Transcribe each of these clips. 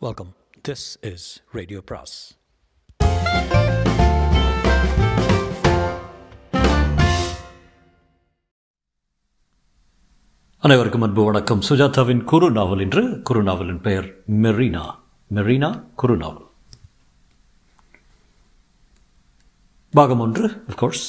Welcome. This is Radio Pras. அனைவருக்கும் அன்பு வணக்கம் சுஜாதாவின் குறு நாவல் என்று குறு நாவலின் பெயர் மெரினா மெரினா குறு நாவல் பாகம் ஒன்று கோர்ஸ்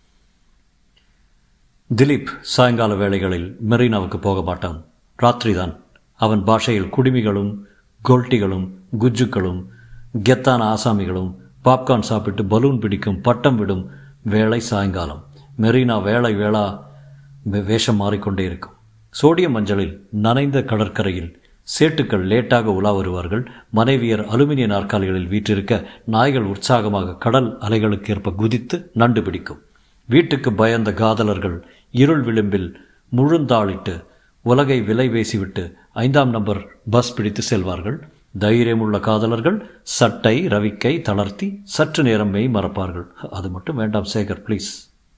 திலீப் சாயங்கால வேளைகளில் மெரினாவுக்கு போக மாட்டான் ராத்திரிதான் அவன் பாஷையில் குடிமிகளும் கோல்ட்டிகளும் குஜ்ஜுக்களும் கெத்தான ஆசாமிகளும் பாப்கார்ன் சாப்பிட்டு பலூன் பிடிக்கும் பட்டம் விடும் வேலை சாயங்காலம் மெரினா வேலை வேளா வே- வேஷம் மாறிக்கொண்டே இருக்கும் சோடியம் மஞ்சளில் நனைந்த கடற்கரையில் சேட்டுக்கள் லேட்டாக உலா வருவார்கள் மனைவியர் அலுமினிய நாற்காலிகளில் வீற்றிருக்க நாய்கள் உற்சாகமாக கடல் அலைகளுக்கு ஏற்ப குதித்து நண்டு பிடிக்கும் வீட்டுக்கு பயந்த காதலர்கள் இருள் விளிம்பில் முழுந்தாளிட்டு உலகை விலை பேசிவிட்டு ஐந்தாம் நம்பர் பஸ் பிடித்து செல்வார்கள் தைரியமுள்ள காதலர்கள் சட்டை ரவிக்கை தளர்த்தி சற்று நேரம் மெய் மறப்பார்கள் அது மட்டும் வேண்டாம் சேகர் ப்ளீஸ்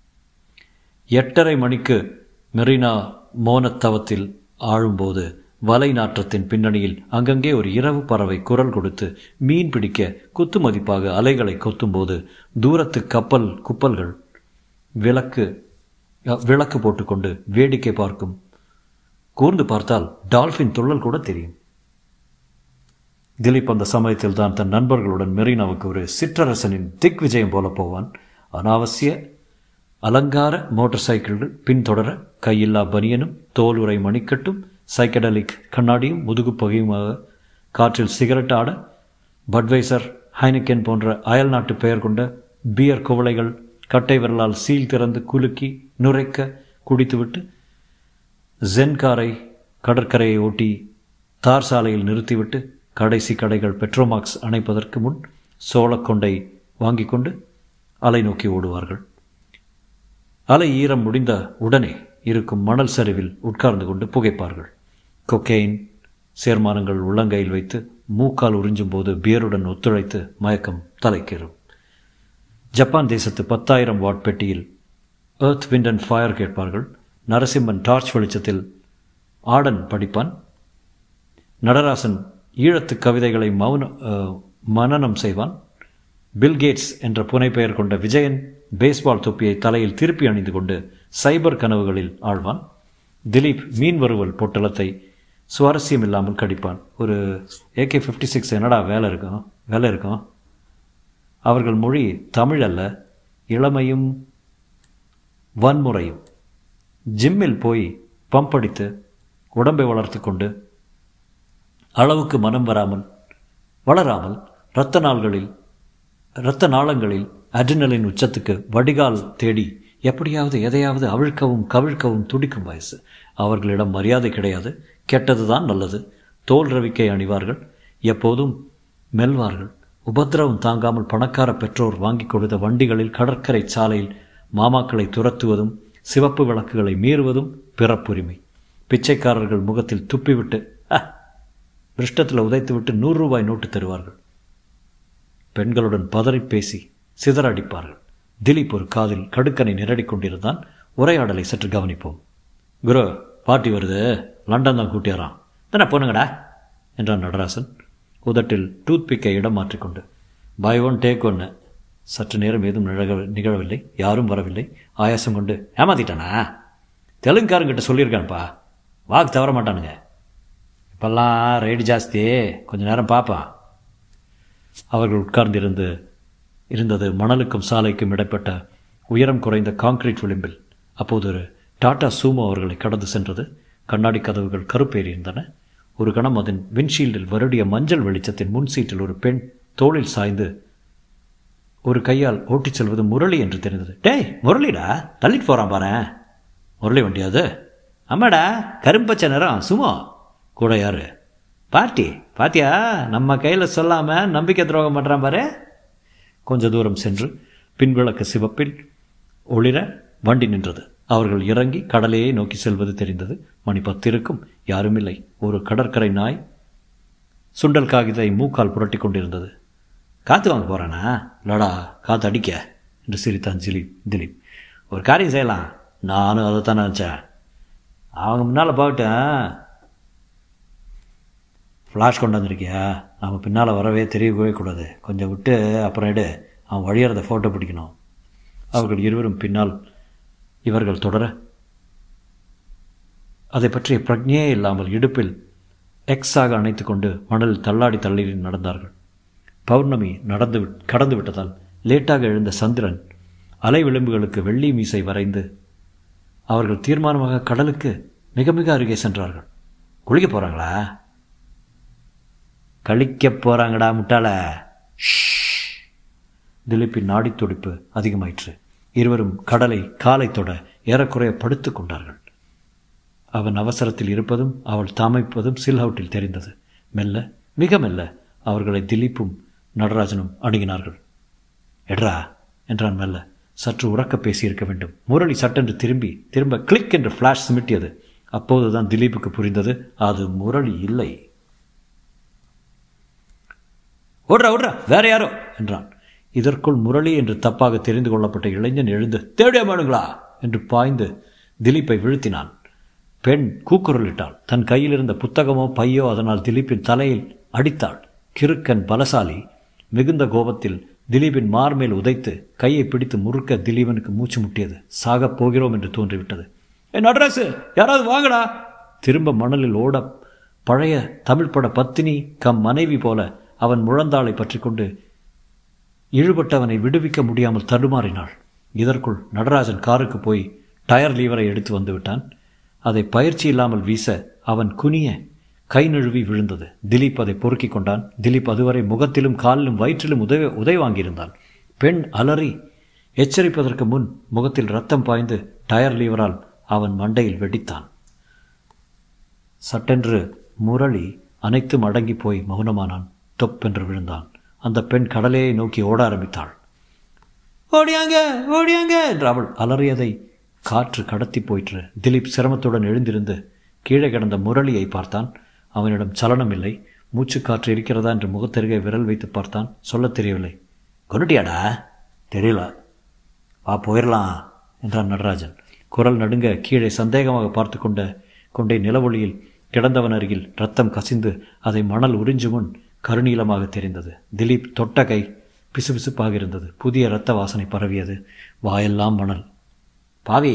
எட்டரை மணிக்கு மெரினா மோனத்தவத்தில் ஆழும்போது வலை நாற்றத்தின் பின்னணியில் அங்கங்கே ஒரு இரவு பறவை குரல் கொடுத்து மீன் பிடிக்க குத்து மதிப்பாக அலைகளை கொத்தும்போது தூரத்து கப்பல் குப்பல்கள் விளக்கு அ, விளக்கு போட்டுக்கொண்டு வேடிக்கை பார்க்கும் கூர்ந்து பார்த்தால் டால்ஃபின் துள்ளல் கூட தெரியும் திலீப் அந்த சமயத்தில் தான் தன் நண்பர்களுடன் மெரினாவுக்கு ஒரு சிற்றரசனின் திக் விஜயம் போல போவான் அனாவசிய அலங்கார மோட்டார் சைக்கிள்கள் பின்தொடர கையில்லா பனியனும் தோலுரை மணிக்கட்டும் சைக்கடலிக் கண்ணாடியும் முதுகு புகையுமாக காற்றில் சிகரெட் ஆட பட்வைசர் ஹைனிக்கன் போன்ற அயல் நாட்டு பெயர் கொண்ட பியர் குவளைகள் கட்டை விரலால் சீல் திறந்து குலுக்கி நுரைக்க குடித்துவிட்டு ஜென் காரை கடற்கரையை ஓட்டி தார் சாலையில் நிறுத்திவிட்டு கடைசி கடைகள் பெட்ரோமாக்ஸ் அணைப்பதற்கு முன் சோளக்கொண்டை வாங்கிக் கொண்டு அலை நோக்கி ஓடுவார்கள் அலை ஈரம் முடிந்த உடனே இருக்கும் மணல் சரிவில் உட்கார்ந்து கொண்டு புகைப்பார்கள் கொக்கெயின் சேர்மானங்கள் உள்ளங்கையில் வைத்து மூக்கால் உறிஞ்சும் போது பியருடன் ஒத்துழைத்து மயக்கம் தலைக்கேறும் ஜப்பான் தேசத்து பத்தாயிரம் வாட் பெட்டியில் எர்த் விண்ட் அண்ட் ஃபயர் கேட்பார்கள் நரசிம்மன் டார்ச் வெளிச்சத்தில் ஆடன் படிப்பான் நடராசன் ஈழத்து கவிதைகளை மௌன அஹ், மனனம் செய்வான் பில் கேட்ஸ் என்ற புனைப்பெயர் கொண்ட விஜயன் பேஸ்பால் தொப்பியை தலையில் திருப்பி அணிந்து கொண்டு சைபர் கனவுகளில் ஆழ்வான் திலீப் மீன் வறுவல் பொட்டலத்தை சுவாரஸ்யம் இல்லாமல் கடிப்பான் ஒரு ஏகே ஃபிஃப்டி சிக்ஸ் என்னடா வேலை இருக்கும் வேலை இருக்கும் அவர்கள் மொழி தமிழ் அல்ல இளமையும் வன்முறையும் ஜிம்மில் போய் பம்ப் அடித்து உடம்பை வளர்த்து கொண்டு அளவுக்கு மனம் வராமல் வளராமல் இரத்த நாள்களில் இரத்த நாளங்களில் அட்ரினலின் உச்சத்துக்கு வடிகால் தேடி எப்படியாவது எதையாவது அவிழ்க்கவும் கவிழ்க்கவும் துடிக்கும் வயசு அவர்களிடம் மரியாதை கிடையாது கெட்டதுதான் நல்லது தோல் ரவிக்கை அணிவார்கள் எப்போதும் மெல்வார்கள் உபத்திரவம் தாங்காமல் பணக்கார பெற்றோர் வாங்கி கொடுத்த வண்டிகளில் கடற்கரை சாலையில் மாமாக்களை துரத்துவதும் சிவப்பு விளக்குகளை மீறுவதும் பிறப்புரிமை பிச்சைக்காரர்கள் முகத்தில் துப்பிவிட்டு "அஹ், பிருஷ்டத்தில் உதைத்துவிட்டு நூறு ரூபாய் நோட்டு தருவார்கள் பெண்களுடன் பதறி பேசி சிதற அடிப்பார்கள் திலீப் ஒரு காதில் கடுக்கனை நிரடிக் கொண்டிருந்தான் உரையாடலை சற்று கவனிப்போம் குரு பாட்டி வருது லண்டன் தான் கூட்டியாரான் தானே போனுங்கடா என்றான் நடராசன் உதட்டில் டூத் பிக்கை இடம் மாற்றிக்கொண்டு பை ஒன் டேக் ஒன்று சற்று நேரம் ஏதும் நிகழ நிகழவில்லை யாரும் வரவில்லை ஆயாசம் கொண்டு ஏமாத்திட்டானா தெலுங்குக்காரங்கிட்ட சொல்லியிருக்கான்ப்பா வாக்கு தவற மாட்டானுங்க இப்போல்லாம் ரேடு ஜாஸ்தி கொஞ்ச நேரம் பார்ப்பான் அவர்கள் உட்கார்ந்திருந்து இருந்தது மணலுக்கும் சாலைக்கும் இடைப்பட்ட உயரம் குறைந்த கான்கிரீட் விளிம்பில் அப்போது ஒரு டாடா சூமோ அவர்களை கடந்து சென்றது கண்ணாடி கதவுகள் கருப்பேறியிருந்தன ஒரு கணம் அதன் விண்ஷீல்டில் வருடிய மஞ்சள் வெளிச்சத்தின் முன் சீட்டில் ஒரு பெண் தோளில் சாய்ந்து ஒரு கையால் ஓட்டிச் செல்வது முரளி என்று தெரிந்தது டேய் முரளிடா தள்ளிட்டு போகிறான் பாரேன் முரளி வண்டி அது ஆமாடா கரும்பச்சை நிறம் சுமோ கூட யாரு பாட்டி பாத்தியா நம்ம கையில் சொல்லாமல் நம்பிக்கை துரோகம் பண்ணுறான் பாரு கொஞ்ச தூரம் சென்று பின்விளக்கு சிவப்பில் ஒளிர வண்டி நின்றது அவர்கள் இறங்கி கடலையே நோக்கி செல்வது தெரிந்தது மணி பத்து இருக்கும் யாரும் இல்லை ஒரு கடற்கரை நாய் சுண்டல் காகிதை மூக்கால் புரட்டி கொண்டிருந்தது காற்று வாங்க போகிறானா இல்லடா காற்று அடிக்க என்று சிரித்தான் திலீப் திலீப் ஒரு காரியம் செய்யலாம் நானும் அதை தானே நினச்சேன் அவங்க முன்னால் போகட்டும் ஃப்ளாஷ் கொண்டு வந்திருக்கியா நம்ம பின்னால் வரவே தெரியவே கூடாது கொஞ்சம் விட்டு அப்புறம் எடு அவன் வழியறத ஃபோட்டோ பிடிக்கணும் அவர்கள் இருவரும் பின்னால் இவர்கள் தொடர அதை பற்றிய பிரஜையே இல்லாமல் இடுப்பில் எக்ஸாக அணைத்து கொண்டு மணலில் தள்ளாடி தள்ளி நடந்தார்கள் பௌர்ணமி நடந்து கடந்து விட்டதால் லேட்டாக எழுந்த சந்திரன் அலை விளிம்புகளுக்கு வெள்ளி மீசை வரைந்து அவர்கள் தீர்மானமாக கடலுக்கு மிக மிக அருகே சென்றார்கள் குளிக்க போகிறாங்களா கழிக்க போகிறாங்கடா முட்டாள திலீப்பின் நாடி துடிப்பு அதிகமாயிற்று இருவரும் கடலை காலை தொட ஏறக்குறைய படுத்து கொண்டார்கள் அவன் அவசரத்தில் இருப்பதும் அவள் தாமைப்பதும் சில்ஹவுட்டில் தெரிந்தது மெல்ல மிக மெல்ல அவர்களை திலீப்பும் நடராஜனும் அணுகினார்கள் எட்ரா என்றான் மெல்ல சற்று உறக்க பேசியிருக்க வேண்டும் முரளி சட்டென்று திரும்பி திரும்ப கிளிக் என்று ஃப்ளாஷ் சிமிட்டியது அப்போதுதான் திலீப்புக்கு புரிந்தது அது முரளி இல்லை ஓடுறா ஓடுறா வேற யாரோ என்றான் இதற்குள் முரளி என்று தப்பாக தெரிந்து கொள்ளப்பட்ட இளைஞன் எழுந்து தேடிய மாடுங்களா என்று பாய்ந்து திலீப்பை வீழ்த்தினான் பெண் கூக்குரலிட்டாள் தன் கையில் இருந்த புத்தகமோ பையோ அதனால் திலீப்பின் தலையில் அடித்தாள் கிறுக்கன் பலசாலி மிகுந்த கோபத்தில் திலீப்பின் மார்மேல் உதைத்து கையை பிடித்து முறுக்க திலீபனுக்கு மூச்சு முட்டியது சாகப் போகிறோம் என்று தோன்றிவிட்டது என் அட்ரஸ் யாராவது வாங்கடா திரும்ப மணலில் ஓட பழைய தமிழ் பட பத்தினி கம் மனைவி போல அவன் முழந்தாளை பற்றி கொண்டு இழுபட்டவனை விடுவிக்க முடியாமல் தடுமாறினாள் இதற்குள் நடராஜன் காருக்கு போய் டயர் லீவரை எடுத்து வந்து விட்டான் அதை பயிற்சி இல்லாமல் வீச அவன் குனிய கை நழுவி விழுந்தது திலீப் அதை பொறுக்கிக் கொண்டான் திலீப் அதுவரை முகத்திலும் காலிலும் வயிற்றிலும் உதவி உதவி வாங்கியிருந்தான் பெண் அலறி எச்சரிப்பதற்கு முன் முகத்தில் ரத்தம் பாய்ந்து டயர் லீவரால் அவன் மண்டையில் வெடித்தான் சட்டென்று முரளி அனைத்தும் அடங்கி போய் மௌனமானான் தொப்பென்று விழுந்தான் அந்த பெண் கடலையை நோக்கி ஓட ஆரம்பித்தாள் ஓடியாங்க ஓடியாங்க என்று அவள் அலறியதை காற்று கடத்தி போயிற்று திலீப் சிரமத்துடன் எழுந்திருந்து கீழே கிடந்த முரளியை பார்த்தான் அவனிடம் சலனம் இல்லை மூச்சு காற்று இருக்கிறதா என்று முகத்தருகே விரல் வைத்து பார்த்தான் சொல்லத் தெரியவில்லை கொண்டுட்டியாடா தெரியல வா போயிடலாம் என்றான் நடராஜன் குரல் நடுங்க கீழே சந்தேகமாக பார்த்து கொண்ட கொண்டே நிலவொளியில் கிடந்தவன் அருகில் ரத்தம் கசிந்து அதை மணல் உறிஞ்சு முன் கருநீலமாக தெரிந்தது திலீப் தொட்ட கை பிசுபிசுப்பாக இருந்தது புதிய இரத்த வாசனை பரவியது வாயெல்லாம் மணல் பாவி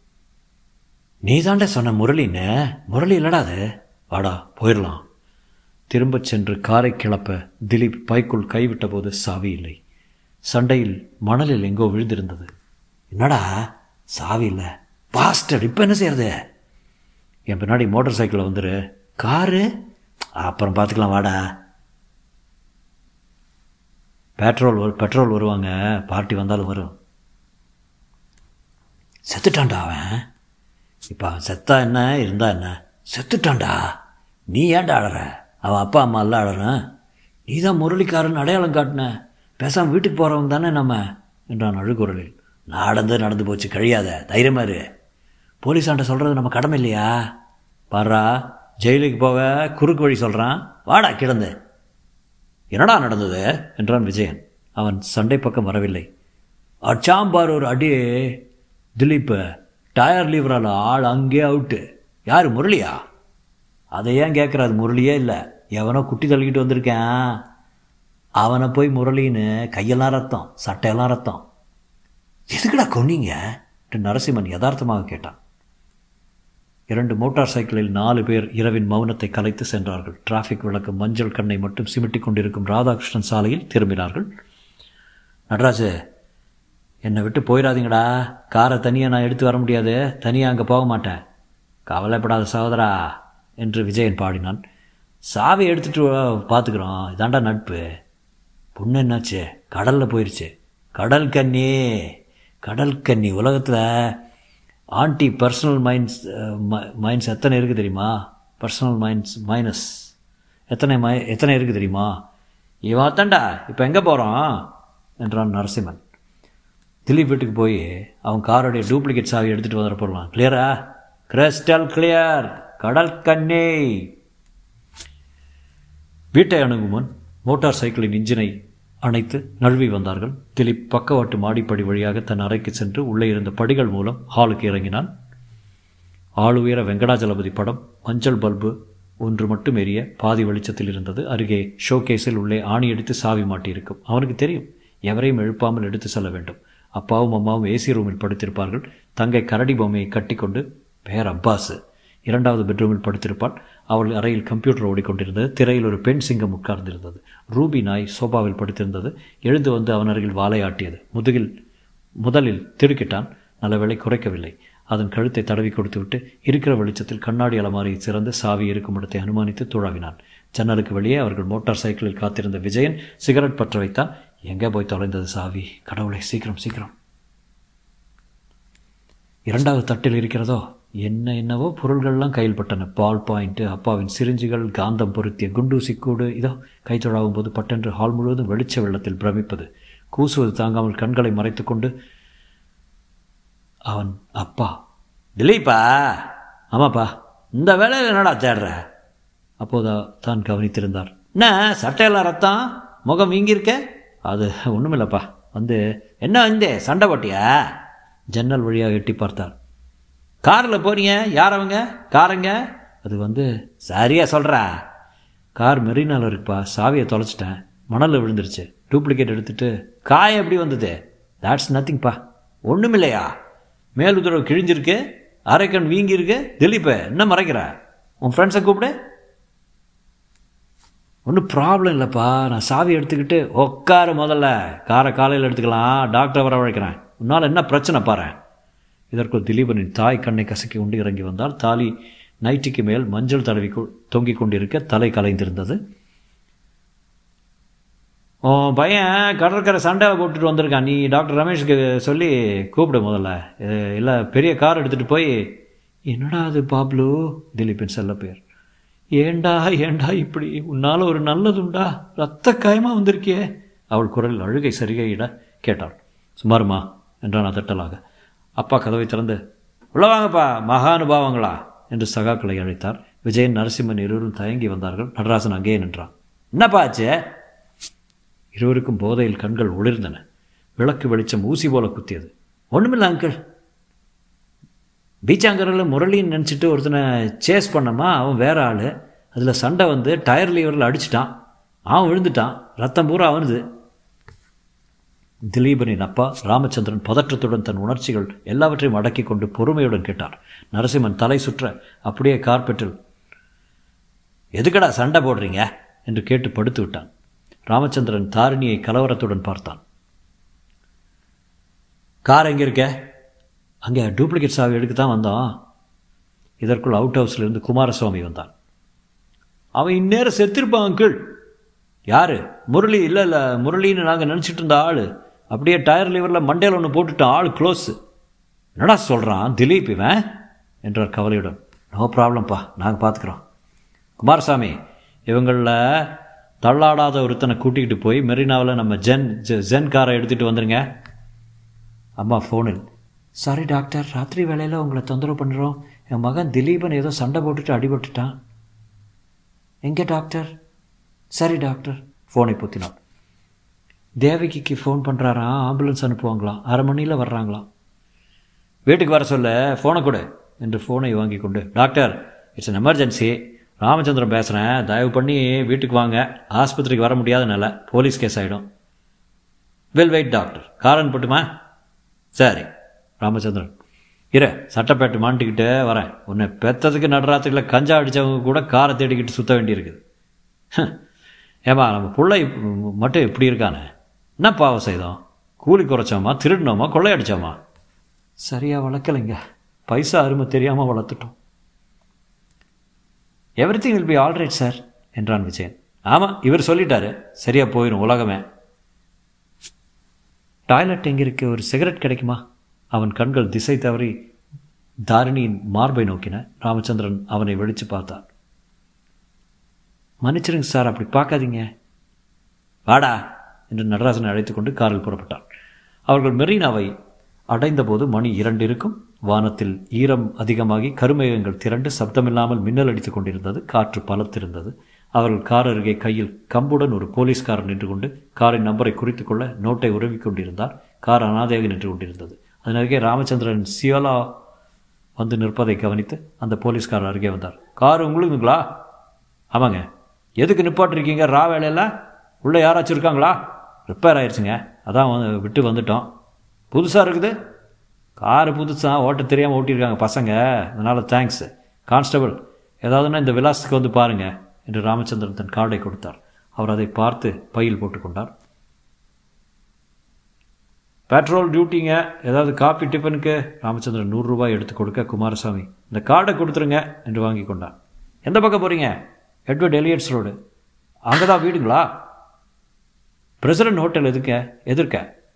நீ தாண்ட சொன்ன முரளின்னு முரளி இல்லடா அது வாடா போயிடலாம் திரும்பச் சென்று காரை கிளப்ப திலீப் பைக்குள் கைவிட்ட போது சாவி இல்லை சண்டையில் மணலில் எங்கோ விழுந்திருந்தது என்னடா சாவி இல்லை பாஸ்டர் இப்போ என்ன செய்யறது என் பின்னாடி மோட்டார் சைக்கிளில் வந்துரு காரு அப்புறம் பார்த்துக்கலாம் வாடா பெட்ரோல் பெட்ரோல் வருவாங்க பார்ட்டி வந்தாலும் வரும் செத்துட்டான்டா அவன் இப்போ அவன் செத்தா என்ன இருந்தா என்ன செத்துட்டான்டா நீ ஏன்டா அழற அவன் அப்பா அம்மா எல்லாம் அழறான் நீ தான் முரளிக்காரன் அடையாளம் காட்டின பேசாமல் வீட்டுக்கு போகிறவங்க தானே நம்ம என்றான் அழுகுரலில் நடந்து நடந்து போச்சு கழியாத தைரியமா இரு போலீஸாண்ட சொல்கிறது நம்ம கடமை இல்லையா பாரா ஜெயிலுக்கு போக குறுக்கு வழி சொல்கிறான் வாடா கிடந்து என்னடா நடந்தது என்றான் விஜயன் அவன் சண்டை பக்கம் வரவில்லை அச்சாம்பார் ஒரு அடி திலீப் டயர் லீவரால் ஆள் அங்கேயே அவுட்டு யார் முரளியா அதை ஏன் கேட்குற அது முரளியே இல்லை எவனோ குட்டி தள்ளிக்கிட்டு வந்திருக்கேன் அவனை போய் முரளின்னு கையெல்லாம் ரத்தம் சட்டையெல்லாம் ரத்தம் எதுக்குடா கொன்னீங்க என்று நரசிம்மன் யதார்த்தமாக கேட்டான் இரண்டு மோட்டார் சைக்கிளில் நாலு பேர் இரவின் மௌனத்தை கலைத்து சென்றார்கள் டிராஃபிக் விளக்கு மஞ்சள் கண்ணை மட்டும் சிமிட்டிக் கொண்டிருக்கும் ராதாகிருஷ்ணன் சாலையில் திரும்பினார்கள் நடராஜு என்னை விட்டு போயிடாதீங்கடா காரை தனியாக நான் எடுத்து வர முடியாது தனியாக அங்கே போக மாட்டேன் கவலைப்படாத சகோதரா என்று விஜயன் பாடினான் சாவி எடுத்துட்டு பார்த்துக்குறோம் இதாண்டா நட்பு பொண்ணு என்னாச்சு கடலில் போயிடுச்சு கடல் கன்னி கடல் கன்னி உலகத்தில் ஆன்டி பர்சனல் மைண்ட்ஸ் மைண்ட்ஸ் எத்தனை இருக்குது தெரியுமா பர்சனல் மைண்ட்ஸ் மைனஸ் எத்தனை மை எத்தனை இருக்குது தெரியுமா இவன் தாண்டா இப்போ எங்கே போகிறோம் என்றான் நரசிம்மன் திலீப் வீட்டுக்கு போய் அவன் காரோடைய டூப்ளிகேட் சாவி எடுத்துகிட்டு வந்துட போடலாம் கிளியரா கிறிஸ்டல் கிளியர் கடல் கண்ணே வீட்டை அணுகும் முன் மோட்டார் சைக்கிளின் இன்ஜினை அணைத்து நழுவி வந்தார்கள் திலீப் பக்கவாட்டு மாடிப்படி வழியாக தன் அறைக்கு சென்று உள்ளே இருந்த படிகள் மூலம் ஹாலுக்கு இறங்கினான் ஆளுயர வெங்கடாஜலபதி படம் மஞ்சள் பல்பு ஒன்று மட்டும் எரிய பாதி வெளிச்சத்தில் இருந்தது அருகே ஷோகேஸில் உள்ளே ஆணி அடித்து சாவி மாட்டியிருக்கும் அவனுக்கு தெரியும் எவரையும் எழுப்பாமல் எடுத்து செல்ல வேண்டும் அப்பாவும் அம்மாவும் ஏசி ரூமில் படுத்திருப்பார்கள் தங்கை கரடி பொம்மையை கட்டிக்கொண்டு பேர் அப்பாஸு இரண்டாவது பெட்ரூமில் படுத்திருப்பாள் அவள் அறையில் கம்ப்யூட்டர் ஓடிக்கொண்டிருந்தது திரையில் ஒரு பெண் சிங்கம் உட்கார்ந்திருந்தது ரூபி நாய் சோபாவில் படுத்திருந்தது எழுந்து வந்து அவன் அருகில் வாலையாட்டியது முதுகில் முதலில் திடுக்கிட்டான் நல்ல வேலை குறைக்கவில்லை அதன் கழுத்தை தடவி கொடுத்துவிட்டு இருக்கிற வெளிச்சத்தில் கண்ணாடி அலமாரியை சிறந்து சாவி இருக்கும் இடத்தை அனுமானித்து துழாவினான் ஜன்னலுக்கு வெளியே அவர்கள் மோட்டார் சைக்கிளில் காத்திருந்த விஜயன் சிகரெட் பற்ற வைத்தான் எங்கே போய் தொலைந்தது சாவி கடவுளை சீக்கிரம் சீக்கிரம் இரண்டாவது தட்டில் இருக்கிறதோ என்ன என்னவோ பொருள்கள்லாம் கையில் பட்டன பால் பாயிண்ட்டு அப்பாவின் சிரிஞ்சுகள் காந்தம் பொருத்திய குண்டூசி கூடு இதோ கை தொழாவும் போது பட்டென்று ஹால் முழுவதும் வெளிச்ச வெள்ளத்தில் பிரமிப்பது கூசுவது தாங்காமல் கண்களை மறைத்துக்கொண்டு அவன் அப்பா திலீப்பா ஆமாப்பா இந்த வேலையில் என்னடா தேடுற அப்போதா தான் கவனித்திருந்தார் என்ன சட்டையெல்லாம் ரத்தம் முகம் வீங்கியிருக்க அது ஒன்றுமில்லப்பா வந்து என்ன வந்து சண்டை போட்டியா ஜன்னல் வழியாக எட்டி பார்த்தார் காரில் போறீங்க யார் அவங்க காரங்க அது வந்து சரியாக சொல்கிறா கார் மெரினாவில் இருக்குப்பா சாவியை தொலைச்சிட்டேன் மணலில் விழுந்துருச்சு டூப்ளிகேட் எடுத்துட்டு காயம் எப்படி வந்தது தாட்ஸ் நத்திங்ப்பா ஒன்றுமில்லையா மேலுதரவு கிழிஞ்சிருக்கு அரைக்கண் வீங்கியிருக்கு திலீப்ப என்ன மறைக்கிற உன் ஃப்ரெண்ட்ஸை கூப்பிடு ஒன்றும் ப்ராப்ளம் இல்லைப்பா நான் சாவி எடுத்துக்கிட்டு உட்காரு முதல்ல காரை காலையில் எடுத்துக்கலாம் டாக்டரை வரவழைக்கிறேன் உன்னால் என்ன பிரச்சனை பாரு இதற்குள் திலீபனின் தாய் கண்ணை கசக்கி உண்டு இறங்கி வந்தால் தாலி நைட்டிக்கு மேல் மஞ்சள் தடவி தொங்கிக் கொண்டிருக்க தலை கலைந்திருந்தது ஓ பையன் கடற்கரை சண்டை போட்டுட்டு வந்திருக்கான் நீ டாக்டர் ரமேஷ்க்கு சொல்லி கூப்பிடு முதல்ல இல்லை பெரிய கார் எடுத்துகிட்டு போய் என்னடா அது பாப்லு திலீப்பின் செல்ல பேர் ஏண்டா ஏண்டா இப்படி உன்னால் ஒரு நல்லதுண்டா ரத்த காயமாக வந்திருக்கியே அவள் குரல் அழுகை சரிகையிட கேட்டாள் சுமாருமா என்றான் அதட்டலாக அப்பா கதவை திறந்து உள்ள வாங்கப்பா மகானுபாவங்களா என்று சகாக்களை அழைத்தார் விஜயன் நரசிம்மன் இருவரும் தயங்கி வந்தார்கள் நடராசன் அங்கே நின்றான் என்னப்பா ஆச்சு இருவருக்கும் போதையில் கண்கள் ஒளிர்ந்தன விளக்கு வெளிச்சம் ஊசி போல குத்தியது ஒன்றுமில்ல அங்கிள் பீச்சாங்கரில் முரளின்னு நினச்சிட்டு ஒருத்தனை சேஸ் பண்ணமா அவன் வேற ஆள் அதில் சண்டை வந்து டயர் லீவரில் அடிச்சிட்டான் அவன் விழுந்துட்டான் ரத்தம் பூரா அவனுது திலீபனின் அப்பா ராமச்சந்திரன் பதற்றத்துடன் தன் உணர்ச்சிகள் எல்லாவற்றையும் அடக்கி கொண்டு பொறுமையுடன் கேட்டார் நரசிம்மன் தலை சுற்ற அப்படியே கார்பெட்டில் எதுக்கடா சண்டை போடுறீங்க என்று கேட்டு படுத்து விட்டான் ராமச்சந்திரன் தாரிணியை கலவரத்துடன் பார்த்தான் கார் எங்கே இருக்க அங்கே டூப்ளிகேட் சாவி எடுக்க தான் வந்தோம் இதற்குள் அவுட் ஹவுஸ்லேருந்து குமாரசுவாமி வந்தான் அவன் இந்நேரம் செத்திருப்பான் அங்கிள் யார் முரளி இல்லை இல்லை முரளின்னு நாங்கள் நினச்சிட்டு இருந்த ஆள் அப்படியே டயர் லிவரில் மண்டையில் ஒன்று போட்டுட்டான் ஆள் க்ளோஸு என்னடா சொல்கிறான் திலீப் இவன் என்றார் கவலையுடன் நோ ப்ராப்ளம்ப்பா நாங்கள் பார்த்துக்குறோம் குமாரசாமி இவங்களில் தள்ளாடாத ஒருத்தனை கூட்டிகிட்டு போய் மெரினாவில் நம்ம ஜென் ஜென் காரை எடுத்துகிட்டு வந்துடுங்க அம்மா ஃபோனில் சாரி டாக்டர் ராத்திரி வேலையில் உங்களை தொந்தரவு பண்ணுறோம் என் மகன் திலீபன் ஏதோ சண்டை போட்டுட்டு அடிபட்டுட்டான் எங்கே டாக்டர் சரி டாக்டர் ஃபோனை பொத்தினான் தேவகிக்கு ஃபோன் பண்ணுறாராம் ஆம்புலன்ஸ் அனுப்புவாங்களாம் அரை மணியில் வர்றாங்களாம் வீட்டுக்கு வர சொல்ல ஃபோனை கொடு என்று ஃபோனை வாங்கி கொண்டு doctor it's an emergency Ramachandran பேசுகிறேன் தயவு பண்ணி வீட்டுக்கு வாங்க ஆஸ்பத்திரிக்கு வர முடியாத நிலை போலீஸ் கேஸ் ஆகிடும் வில் வெயிட் டாக்டர் காரன் போட்டுமா சரி ராமச்சந்திரன் இரு சட்டப்பேட்டு மாட்டிக்கிட்டு வரேன் உன்னை பெத்ததுக்கு நடுராத்துக்குள்ள கஞ்சா அடித்தவங்க கூட காரை தேடிக்கிட்டு சுற்ற வேண்டியிருக்குது ஏமா நம்ம பிள்ளை மட்டும் இப்படி இருக்கானே என்ன பாவம் செய்தோம் கூலி குறைச்சோமா திருடினோமா கொள்ளையடிச்சோமா சரியாக வளர்க்கலைங்க பைசா அருமை தெரியாமல் வளர்த்துட்டோம் everything will be alright sir என்றான் விஜயன் ஆமாம் இவர் சொல்லிட்டாரு சரியாக போயிடும் உலகமே டாய்லெட் எங்கே இருக்கு ஒரு சிகரெட் கிடைக்குமா அவன் கண்கள் திசை தவறி தாரிணியின் மார்பை நோக்கின ராமச்சந்திரன் அவனை வெளிச்சு பார்த்தார் மன்னிச்சிருங்க சார் அப்படி பார்க்காதீங்க வாடா என்று நடராசனை அழைத்து கொண்டு காரில் புறப்பட்டார் அவர்கள் மெரினாவை அடைந்தபோது மணி இரண்டு இருக்கும் வானத்தில் ஈரம் அதிகமாகி கருமேகங்கள் திரண்டு சப்தமில்லாமல் மின்னல் அடித்துக் கொண்டிருந்தது காற்று பலத்திருந்தது அவர்கள் கார் அருகே கையில் கம்புடன் ஒரு போலீஸ்காரன் நின்று கொண்டு காரின் நம்பரை குறித்து கொள்ள நோட்டை உறவி கொண்டிருந்தார் கார் அனாதையாக நின்று கொண்டிருந்தது அதன் அருகே ராமச்சந்திரன் சியோலா வந்து நிற்பதை கவனித்து அந்த போலீஸ்காரர் அருகே வந்தார் கார் உங்களுக்குங்களா ஆமாங்க எதுக்கு நிப்பாட்டிருக்கீங்க ரா வேலையில் உள்ளே யாராச்சும் இருக்காங்களா ரிப்பேர் ஆயிடுச்சுங்க அதான் வந்து விட்டு வந்துட்டோம் புதுசாக இருக்குது காரு புதுசாக ஓட்ட தெரியாமல் ஓட்டியிருக்காங்க பசங்க அதனால் தேங்க்ஸ் கான்ஸ்டபிள் ஏதாவதுன்னா இந்த விலாசத்துக்கு வந்து பாருங்கள் என்று ராமச்சந்திரன் தன் கார்டை கொடுத்தார் அவர் அதை பார்த்து பையில் போட்டுக்கொண்டார் பெட்ரோல் டியூட்டிங்க ஏதாவது காஃபி டிஃபனுக்கு ராமச்சந்திரன் நூறுரூபாய் எடுத்து கொடுக்க குமாரசாமி இந்த கார்டை கொடுத்துருங்க என்று வாங்கி கொண்டார் எந்த பக்கம் போகிறீங்க எட்வர்ட் எலியட்ஸ் ரோடு அங்கே தான் வீடுங்களா பிரசிடென்ட் ஹோட்டல் எதுக்க எதிர்க்க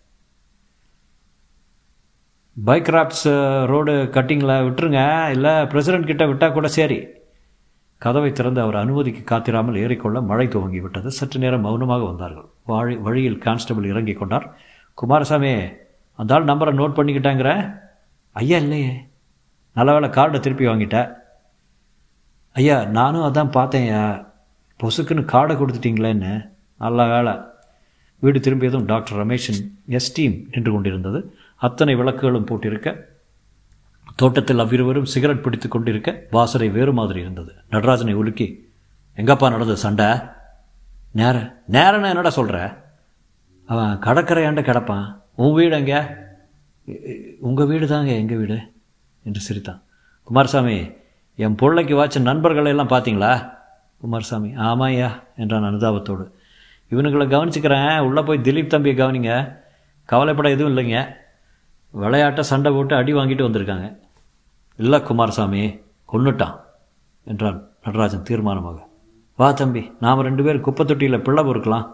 பைக் ராப்ஸ் ரோடு கட்டிங்கில் விட்டுருங்க இல்லை பிரசிடென்ட் கிட்ட விட்டால் கூட சரி கதவை திறந்து அவர் அனுமதிக்கு காத்திராமல் ஏறிக்கொள்ள மழை துவங்கி விட்டது சற்று நேரம் மௌனமாக வந்தார்கள் வாழி வழியில் கான்ஸ்டபிள் இறங்கி கொண்டார் குமாரசாமி அந்த ஆள் நம்பரை நோட் பண்ணிக்கிட்டாங்கிற ஐயா இல்லையே நல்ல வேலை கார்டை திருப்பி வாங்கிட்டேன் ஐயா நானும் அதான் பார்த்தேன்யா பொசுக்குன்னு கார்டை கொடுத்துட்டீங்களேன்னு நல்ல வேலை வீடு திரும்பியதும் டாக்டர் ரமேஷின் எஸ்டீம் நின்று கொண்டிருந்தது அத்தனை விளக்குகளும் போட்டிருக்க தோட்டத்தில் அவ்விருவரும் சிகரெட் பிடித்து கொண்டிருக்க வாசனை வேறு மாதிரி இருந்தது நடராஜனை உலுக்கி எங்கப்பா நடந்தது சண்டை நேர நேரன்னு என்னடா சொல்கிற அவன் கடற்கரையாண்ட கிடப்பான் உன் வீடு எங்க உங்கள் வீடு தாங்க எங்கள் வீடு என்று சிரித்தான் குமாரசாமி என் பிள்ளைக்கு வாச்ச நண்பர்களை எல்லாம் பார்த்தீங்களா குமாரசாமி ஆமாய்யா என்றான் அனுதாபத்தோடு இவனுங்களை கவனிச்சுக்கிறேன் உள்ளே போய் திலீப் தம்பியை கவனிங்க கவலைப்பட எதுவும் இல்லைங்க விளையாட்டை சண்டை போட்டு அடி வாங்கிட்டு வந்திருக்காங்க இல்லை குமாரசாமி கொன்னுட்டான் என்றான் நடராஜன் தீர்மானமாக வா தம்பி நாம் ரெண்டு பேர் குப்பை தொட்டியில் பிள்ளை பொறுக்கலாம்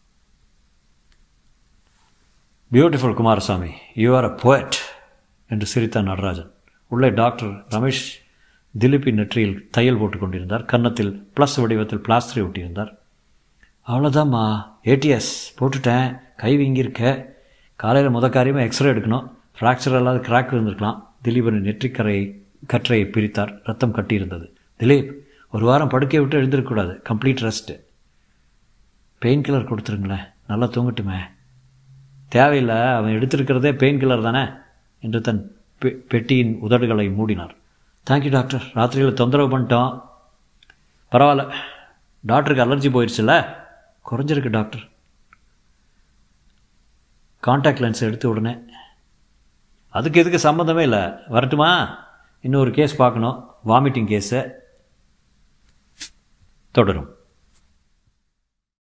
beautiful Kumarasamy you are a poet என்று சிரித்தான் நடராஜன் உள்ளே டாக்டர் ரமேஷ் திலீப்பின் நெற்றியில் தையல் போட்டு கொண்டிருந்தார் கன்னத்தில் ப்ளஸ் வடிவத்தில் பிளாஸ்டரை ஒட்டியிருந்தார் அவ்வளோதாம்மா ஏடிஎஸ் போட்டுட்டேன் கை வீங்கியிருக்க காலையில் முத காரியமாக எக்ஸ்ரே எடுக்கணும் ஃப்ராக்சர் இல்லாத கிராக் இருந்திருக்கலாம் திலீபன் நெற்றிக்கரையை கற்றையை பிரித்தார் ரத்தம் கட்டியிருந்தது திலீப் ஒரு வாரம் படுக்கையை விட்டு எழுந்திருக்கக்கூடாது கம்ப்ளீட் ரெஸ்ட்டு பெயின் கில்லர் கொடுத்துருங்களேன் நல்லா தூங்கட்டுமே தேவையில்லை அவன் எடுத்திருக்கிறதே பெயின் கில்லர் தானே என்று தன் பெ பெட்டியின் உதடுகளை மூடினார் தேங்க்யூ டாக்டர் ராத்திரியில் தொந்தரவு பண்ணிட்டோம் பரவாயில்ல டாக்டருக்கு அலர்ஜி போயிடுச்சுல்ல குறைஞ்சிருக்கு டாக்டர் காண்டாக்ட் லென்ஸ் எடுத்த உடனே அதுக்கு எதுக்கு சம்மந்தமே இல்லை வரட்டுமா இன்னொரு கேஸ் பார்க்கணும் வாமிட்டிங் கேஸை தொடரும்